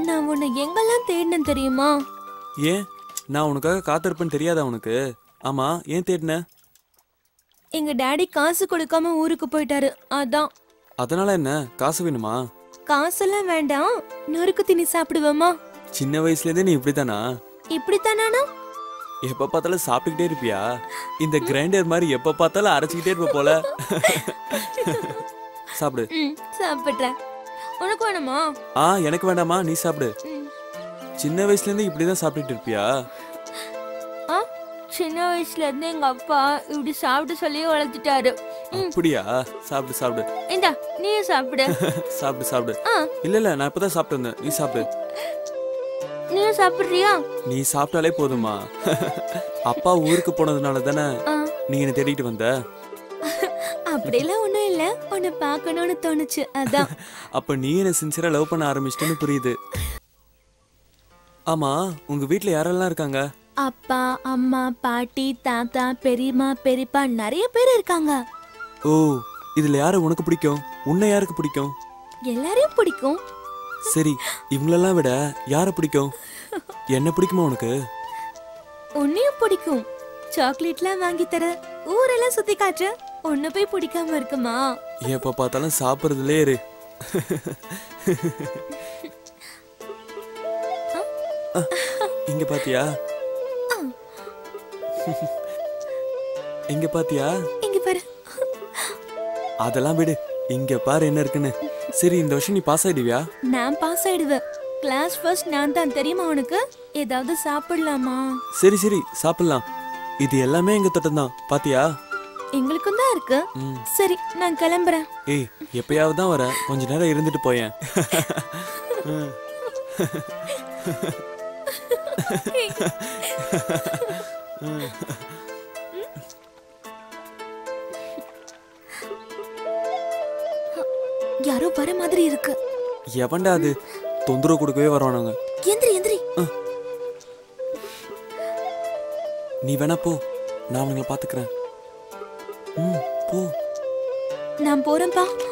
நான் உன்னை எங்கெல்லாம் தேடினேன் தெரியுமா ஏன் நான் உனக்காக காத்திருப்பேன்னு தெரியாதா உனக்கு ஆமா ஏன் தேடின எங்க டாடி காசு கொடுக்காம ஊருக்கு போயிட்டாரு அதான் அதனால என்ன காசு வேணுமா காசெல்லாம் வேண்டாம் நொறுக்கு திணி சாப்பிடுவோமா சின்ன வயசுல இருந்தே நீ இப்படித்தானா இப்படித்தானா எப்ப பார்த்தாலும் சாப்பிட்டுக்கிட்டே இருப்பியா இந்த கிரைண்டர் மாதிரி எப்ப பார்த்தாலும் அரைச்சிக்கிட்டே இருப்ப போல சாப்பிடு ம் சாப்பிட்றேன் உனக்கு வேணுமா ஆ எனக்கு வேண்டாமா நீ சாப்பிடு ம். சின்ன வயசுல இருந்து இப்படிதான் சாப்பிட்டுட்டு இருப்பியா ஆ சின்ன வயசுல இருந்து எங்க அப்பா இப்படி சாப்பிட்டு சொல்லி வளர்த்துட்டாரு ம் அப்படியா சாப்பிடு சாப்பிடு இந்தா நீயும் சாப்பிடு சாப்பிடு சாப்பிடு ஆ இல்ல இல்ல நான் இப்பதான் சாப்பிட்டு வந்தேன் நீ சாப்பிடு நீயும் சாப்பிடுறியா நீ சாப்பிட்டாலே போதுமா அப்பா ஊருக்கு போனதுனால தானே ஆ நீ என்ன தேடிட்டு வந்த அப்படிலாம் ஒண்ணும் இல்ல உன்னை பார்க்கணும்னு தோணுச்சு அதான் அப்ப நீ என்ன சின்சியரா லவ் பண்ண ஆரம்பிச்சிட்டேன்னு புரியுது ஆமா உங்க வீட்ல யாரெல்லாம் இருக்காங்க அப்பா அம்மா பாட்டி தாத்தா பெரியம்மா பெரியப்பா நிறைய பேர் இருக்காங்க ஓ இதுல யாரு உனக்கு பிடிக்கும் உன்னை யாருக்கு பிடிக்கும் எல்லாரையும் பிடிக்கும் சரி இவங்களெல்லாம் விட யாரை பிடிக்கும் என்ன பிடிக்குமா உனக்கு உன்னையும் பிடிக்கும் சாக்லேட்லாம் வாங்கி தர ஊரெல்லாம் சுத்தி காட்டு ஒன்னு போய் பிடிக்காம இருக்குமா எப்ப பார்த்தாலும் சாப்பிடுறதுலே இரு ஆ, இங்க பாத்தியா இங்க பாத்தியா இங்க பாரு அதெல்லாம் விடு இங்க பாரு என்ன இருக்குன்னு சரி இந்த வருஷம் நீ பாஸ் ஆயிடுவியா நான் பாஸ் ஆயிடுவேன் கிளாஸ் ஃபர்ஸ்ட் நான் தான் தெரியுமா உனக்கு ஏதாவது சாப்பிடலாமா சரி சரி சாப்பிடலாம் இது எல்லாமே எங்க தோட்டம் தான் பாத்தியா எங்களுக்கும் தான் இருக்கு ம். சரி நான் கிளம்புறேன் ஏய் எப்பயாவது தான் வர கொஞ்ச நேரம் இருந்துட்டு போயேன் யாரோ வர மாதிரி இருக்கு எவன்டா அது தொந்தரவு கொடுக்கவே வருவானுங்க எந்திரி எந்திரி நீ வேணா போ நான் அவனுங்களை பாத்துக்கிறேன் ம் போ நான் போறேன்ப்பா